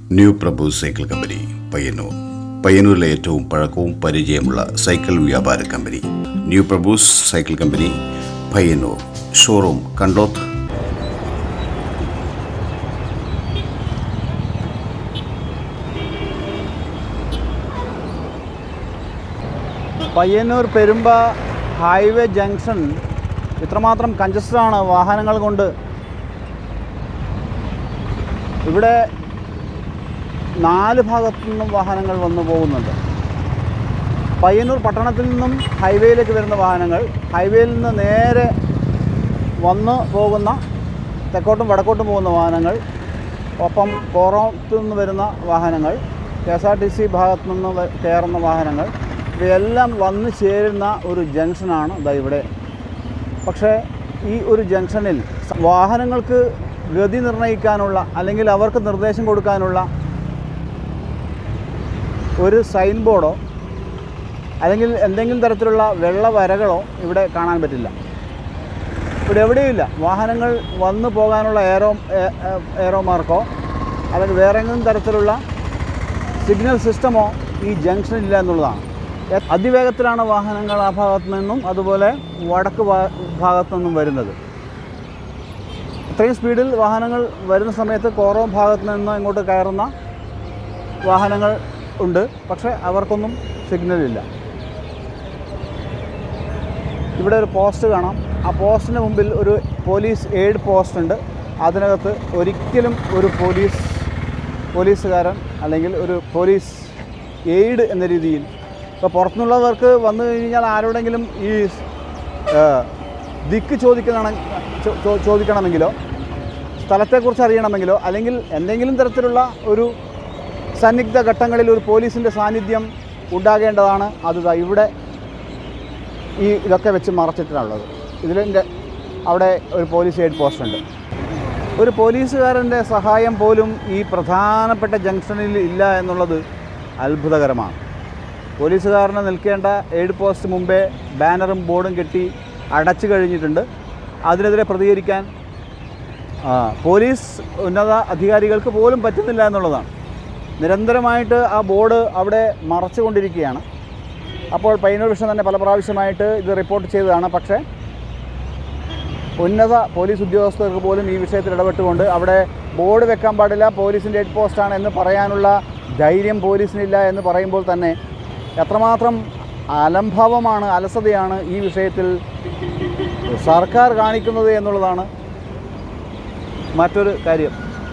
new Prabhu cycle company Payyanur പയ്യന്നൂരിലെ ഏറ്റവും പഴക്കവും പരിചയമുള്ള സൈക്കിൾ വ്യാപാര കമ്പനി new Prabhus cycle company Payyanur showroom Kandoth Payyanur Perumba highway junction ഇത്രമാത്രം കഞ്ചസ്റ്റഡാണ് വാഹനങ്ങൾ കൊണ്ട് ഇവിടെ നാല് ഭാഗത്തു നിന്നും വാഹനങ്ങൾ വന്നു പോകുന്നുണ്ട് പയ്യന്നൂർ പട്ടണത്തിൽ നിന്നും ഹൈവേയിലേക്ക് വരുന്ന വാഹനങ്ങൾ ഹൈവേയിൽ നിന്ന് നേരെ വന്ന് പോകുന്ന തെക്കോട്ടും വടക്കോട്ടും പോകുന്ന വാഹനങ്ങൾ ഒപ്പം കോറോത്ത് നിന്ന് വരുന്ന വാഹനങ്ങൾ K S R T C ഭാഗത്തു നിന്ന് വ- കയറുന്ന വാഹനങ്ങൾ ഇവയെല്ലാം വന്ന് ചേരുന്ന ഒരു ജംഗ്ഷനാണ് ഇതാ ഇവിടെ പക്ഷേ ഈ ഒരു ജംഗ്ഷനിൽ സ- വാഹനങ്ങൾക്ക് ഗതി നിർണ്ണയിക്കാനുള്ള അല്ലെങ്കിൽ അവർക്ക് നിർദ്ദേശം കൊടുക്കാനുള്ള ഒരു സൈൻ ബോർഡോ അല്ലെങ്കിൽ എന്തെങ്കിലും തരത്തിലുള്ള വെള്ള വരകളോ ഇവിടെ കാണാൻ പറ്റില്ല ഇവിടെ എവിടെയില്ല വാഹനങ്ങൾ വന്നു പോകാനുള്ള എയറോ എ- എ- എയറോ മാർക്കോ അല്ലെങ്കിൽ വേറെ എങ്കിലും തരത്തിലുള്ള സിഗ്നൽ സിസ്റ്റമോ ഈ ജംഗ്ഷനിൽ ഇല്ല എന്നുള്ളതാണ് എ- അതിവേഗത്തിലാണ് വാഹനങ്ങൾ ആ ഭാഗത്തു നിന്നും അതുപോലെ വടക്ക് ഭാ- ഭാഗത്തു നിന്നും വരുന്നത് ഇത്രയും സ്പീഡിൽ വാഹനങ്ങൾ വരുന്ന സമയത്ത് കോറോ ഭാഗത്തു നിന്ന് ഇങ്ങോട്ട് കയറുന്ന വാഹനങ്ങൾ ഉണ്ട് പക്ഷേ അവർക്കൊന്നും സിഗ്നൽ ഇല്ല ഇവിടെ ഒരു പോസ്റ്റ് കാണാം ആ പോസ്റ്റിന് മുമ്പിൽ ഒരു പോലീസ് എയ്ഡ് പോസ്റ്റ് ഉണ്ട് അതിനകത്ത് ഒരിക്കലും ഒരു പോലീസ് പോലീസുകാരൻ അല്ലെങ്കിൽ ഒരു പോലീസ് എയ്ഡ് എന്ന രീതിയിൽ ഇപ്പോൾ പുറത്തുനിന്നുള്ളവർക്ക് വന്നു കഴിഞ്ഞാൽ ആരോടെങ്കിലും ഈ ആ, ദിക്ക് ചോദിക്കണം ചോദിക്കണമെങ്കിലോ സ്ഥലത്തെക്കുറിച്ച് അറിയണമെങ്കിലോ അല്ലെങ്കിൽ എന്തെങ്കിലും തരത്തിലുള്ള ഒരു സന്നിഗ്ധ ഘട്ടങ്ങളിൽ ഒരു പോലീസിൻ്റെ സാന്നിധ്യം ഉണ്ടാകേണ്ടതാണ് അത് ദാ ഇവിടെ ഈ ഇതൊക്കെ വെച്ച് മറച്ചിട്ടാണുള്ളത് ഇതിൻ്റെ അവിടെ ഒരു പോലീസ് എയ്ഡ് പോസ്റ്റ് ഉണ്ട് ഒരു പോലീസുകാരൻ്റെ സഹായം പോലും ഈ പ്രധാനപ്പെട്ട ജംഗ്ഷനിൽ ഇല്ല എന്നുള്ളത് അത്ഭുതകരമാണ് പോലീസുകാരന് നിൽക്കേണ്ട എയ്ഡ് പോസ്റ്റ് മുമ്പേ ബാനറും ബോർഡും കെട്ടി അടച്ചു കഴിഞ്ഞിട്ടുണ്ട് അതിനെതിരെ പ്രതികരിക്കാൻ ആ, പോലീസ് ഉന്നത അധികാരികൾക്ക് പോലും പറ്റുന്നില്ല എന്നുള്ളതാണ് നിരന്തരമായിട്ട് ആ ബോർഡ് അവിടെ മറച്ചുകൊണ്ടിരിക്കുകയാണ് അപ്പോൾ പയ്യന്നൂർ വിഷൻ തന്നെ പല പ്രാവശ്യമായിട്ട് ഇത് റിപ്പോർട്ട് ചെയ്തതാണ് പക്ഷേ ഉന്നത പോലീസ് ഉദ്യോഗസ്ഥർക്ക് പോലും ഈ വിഷയത്തിൽ ഇടപെട്ടുകൊണ്ട് അവിടെ ബോർഡ് വെക്കാൻ പാടില്ല പോലീസിൻ്റെ ഹെഡ് പോസ്റ്റാണ് എന്ന് പറയാനുള്ള ധൈര്യം പോലീസിനില്ല എന്ന് പറയുമ്പോൾ തന്നെ എത്രമാത്രം അലംഭാവമാണ് അലസതയാണ് ഈ വിഷയത്തിൽ സർക്കാർ കാണിക്കുന്നത് എന്നുള്ളതാണ് മറ്റൊരു കാര്യം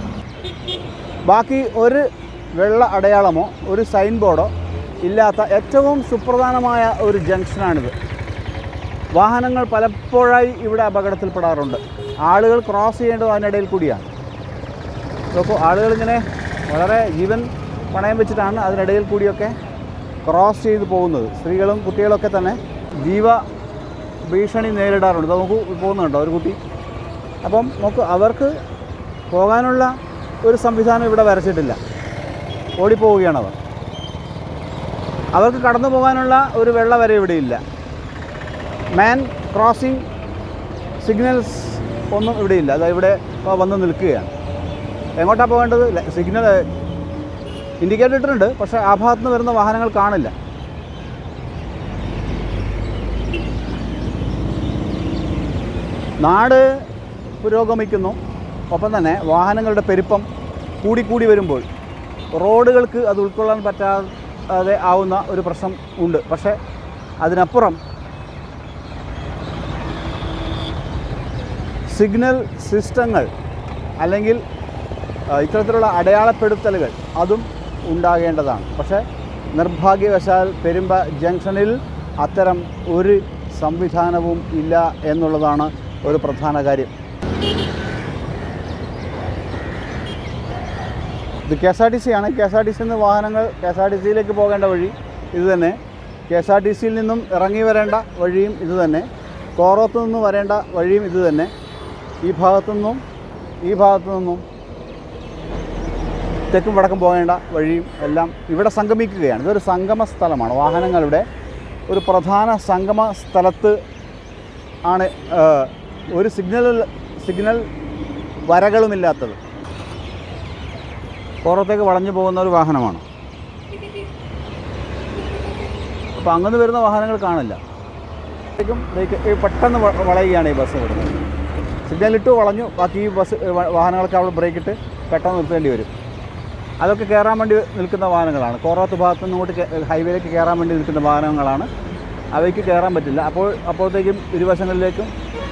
ബാക്കി ഒരു വെള്ള അടയാളമോ ഒരു സൈൻ ബോർഡോ ഇല്ലാത്ത ഏറ്റവും സുപ്രധാനമായ ഒരു ജംഗ്ഷനാണിത് വാഹനങ്ങൾ പലപ്പോഴായി ഇവിടെ അപകടത്തിൽപ്പെടാറുണ്ട് ആളുകൾ ക്രോസ് ചെയ്യേണ്ടത് അതിനിടയിൽ കൂടിയാണ് നോക്കൂ ആളുകൾ ഇങ്ങനെ വളരെ ജീവൻ പണയം വെച്ചിട്ടാണ് അതിനിടയിൽ കൂടിയൊക്കെ ക്രോസ് ചെയ്ത് പോകുന്നത് സ്ത്രീകളും കുട്ടികളൊക്കെ തന്നെ ജീവ ഭീഷണി നേരിടാറുണ്ട് ഇത് നോക്കൂ പോകുന്നുണ്ടോ ഒരു കുട്ടി അപ്പം നോക്കൂ അവർക്ക് പോകാനുള്ള ഒരു സംവിധാനം ഇവിടെ വരച്ചിട്ടില്ല ഓടിപ്പോവുകയാണ് അവർ അവർക്ക് കടന്നു പോകാനുള്ള ഒരു വെള്ള വര ഇവിടെയില്ല മാൻ ക്രോസിംഗ് സിഗ്നൽസ് ഒന്നും ഇവിടെയില്ല അത് ഇവിടെ വന്ന് നിൽക്കുകയാണ് എങ്ങോട്ടാണ് പോകേണ്ടത് സിഗ്നൽ ഇൻഡിക്കേറ്റർ ഇട്ടിട്ടുണ്ട് പക്ഷേ ആ ഭാഗത്ത് നിന്ന് വരുന്ന വാഹനങ്ങൾ കാണില്ല നാട് പുരോഗമിക്കുന്നു ഒപ്പം തന്നെ വാഹനങ്ങളുടെ പെരുപ്പം കൂടിക്കൂടി വരുമ്പോൾ റോഡുകൾക്ക് അത് ഉൾക്കൊള്ളാൻ പറ്റാതെ ആവുന്ന ഒരു പ്രശ്നം ഉണ്ട് പക്ഷേ അതിനപ്പുറം സിഗ്നൽ സിസ്റ്റങ്ങൾ അല്ലെങ്കിൽ ആ, ഇത്തരത്തിലുള്ള അടയാളപ്പെടുത്തലുകൾ അതും ഉണ്ടാകേണ്ടതാണ് പക്ഷേ നിർഭാഗ്യവശാൽ പെരുമ്പ ജംഗ്ഷനിൽ അത്തരം ഒരു സംവിധാനവും ഇല്ല എന്നുള്ളതാണ് ഒരു പ്രധാന കാര്യം ഇത് K S R T C ആണ് കെ എസ് ആർ ടി സിയിൽ നിന്ന് വാഹനങ്ങൾ കെ എസ് ആർ ടി സിയിലേക്ക് പോകേണ്ട വഴി ഇത് തന്നെ കെ എസ് ആർ ടി സിയിൽ നിന്നും ഇറങ്ങി വരേണ്ട വഴിയും ഇത് തന്നെ കോറോത്ത് നിന്നും വരേണ്ട വഴിയും ഇത് തന്നെ ഈ ഭാഗത്തു നിന്നും ഈ ഭാഗത്തു നിന്നും തെക്കും വടക്കും പോകേണ്ട വഴിയും എല്ലാം ഇവിടെ സംഗമിക്കുകയാണ് ഇതൊരു സംഗമ സ്ഥലമാണ് വാഹനങ്ങളുടെ ഒരു പ്രധാന സംഗമ സ്ഥലത്ത് ആണ് ആ, ഒരു സിഗ്നൽ സിഗ്നൽ വരകളുമില്ലാത്തത് പുറത്തേക്ക് വളഞ്ഞു പോകുന്ന ഒരു വാഹനമാണ് അപ്പോൾ അങ്ങനെ വരുന്ന വാഹനങ്ങൾ കാണില്ല ും പെട്ടെന്ന് വ- വളയുകയാണ് ഈ ബസ് വരുന്നത് സിഗ്നൽ ഇട്ട് വളഞ്ഞു ബാക്കി ഈ ബസ് വ- വാഹനങ്ങളൊക്കെ അവിടെ ബ്രേക്ക് ഇട്ട് പെട്ടെന്ന് നിർത്തേണ്ടി വരും അതൊക്കെ കയറാൻ വേണ്ടി നിൽക്കുന്ന വാഹനങ്ങളാണ് കോറാത്ത് ഭാഗത്ത് നിന്ന് ഇങ്ങോട്ട് കേ- ഹൈവേയിലേക്ക് കയറാൻ വേണ്ടി നിൽക്കുന്ന വാഹനങ്ങളാണ് അവയ്ക്ക് കയറാൻ പറ്റില്ല അപ്പോൾ അപ്പോഴത്തേക്കും ഇരുവശങ്ങളിലേക്കും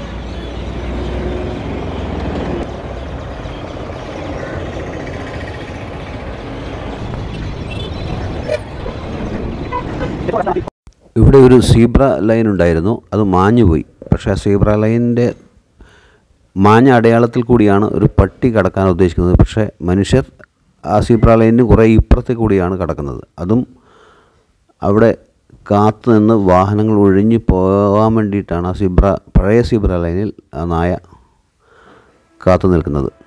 ഇവിടെ ഒരു സീബ്ര ലൈൻ ഉണ്ടായിരുന്നു അത് മാഞ്ഞുപോയി പക്ഷേ ആ സീബ്ര ലൈനിൻ്റെ മാഞ്ഞ അടയാളത്തിൽ കൂടിയാണ് ഒരു പട്ടി കടക്കാൻ ഉദ്ദേശിക്കുന്നത് പക്ഷേ മനുഷ്യർ ആ സീബ്ര ലൈനിന് കുറേ ഇപ്പുറത്തെ കൂടിയാണ് കടക്കുന്നത് അതും അവിടെ കാത്തു നിന്ന് വാഹനങ്ങൾ ഒഴിഞ്ഞു പോകാൻ വേണ്ടിയിട്ടാണ് ആ സീബ്ര പഴയ സീബ്ര ലൈനിൽ ആ നായ കാത്തു നിൽക്കുന്നത്